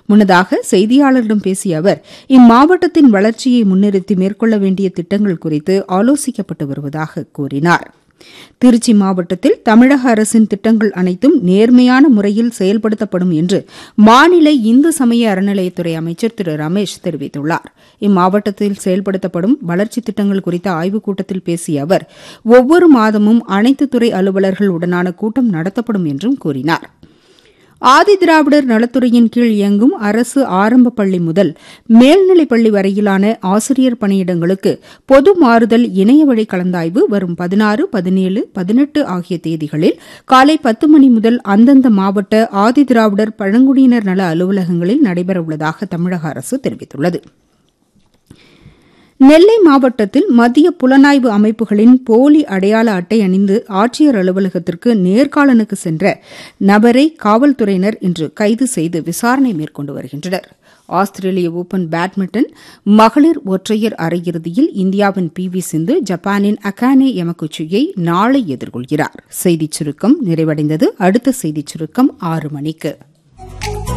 முன்னதாக செய்தியாளர்களிடம் பேசிய அவர் இம்மாவட்டத்தின் வளர்ச்சியை முன்னிறுத்தி மேற்கொள்ள வேண்டிய திட்டங்கள் குறித்து ஆலோசிக்கப்பட்டு வருவதாக கூறினார் திருச்சி மாவட்டத்தில் தமிழக அரசின் திட்டங்கள் அனைத்தும் நேர்மையான முறையில் செயல்படுத்தப்படும் என்று மாநில இந்து சமய அறநிலையத்துறை அமைச்சர் திரு ரமேஷ் தெரிவித்துள்ளார் இம்மாவட்டத்தில் செயல்படுத்தப்படும் வளர்ச்சித் திட்டங்கள் குறித்த ஆய்வுக் கூட்டத்தில் பேசிய அவர் ஒவ்வொரு மாதமும் அனைத்து துறை அலுவலர்கள் உடனான கூட்டம் நடத்தப்படும் என்றும் கூறினார் ஆதிதிராவிடர் நலத்துறையின் கீழ் இயங்கும் அரசு ஆரம்ப பள்ளி முதல் மேல்நிலைப் பள்ளி வரையிலான ஆசிரியர் பணியிடங்களுக்கு பொது மாறுதல் இணையவழி கலந்தாய்வு வரும் பதினாறு பதினேழு பதினெட்டு ஆகிய தேதிகளில் காலை பத்து மணி முதல் அந்தந்த மாவட்ட ஆதிதிராவிடர் பழங்குடியினர் நல அலுவலகங்களில் நடைபெறவுள்ளதாக தமிழக அரசு தெரிவித்துள்ளது நெல்லை மாவட்டத்தில் மத்திய புலனாய்வு அமைப்புகளின் போலி அடையாள அட்டை அணிந்து ஆட்சியர் அலுவலகத்திற்கு நேர்காணலுக்கு சென்ற நபரை காவல்துறையினர் இன்று கைது செய்து விசாரணை மேற்கொண்டு வருகின்றனர் ஆஸ்திரேலிய ஓபன் பேட்மிண்டன் மகளிர் ஒற்றையர் அரையிறுதியில் இந்தியாவின் பி வி சிந்து ஜப்பானின் அகானே யமகுச்சியை நாளை எதிர்கொள்கிறார் செய்திச் சுருக்கம் நிறைவடைந்தது அடுத்த செய்திச் சுருக்கம் ஆறு மணிக்கு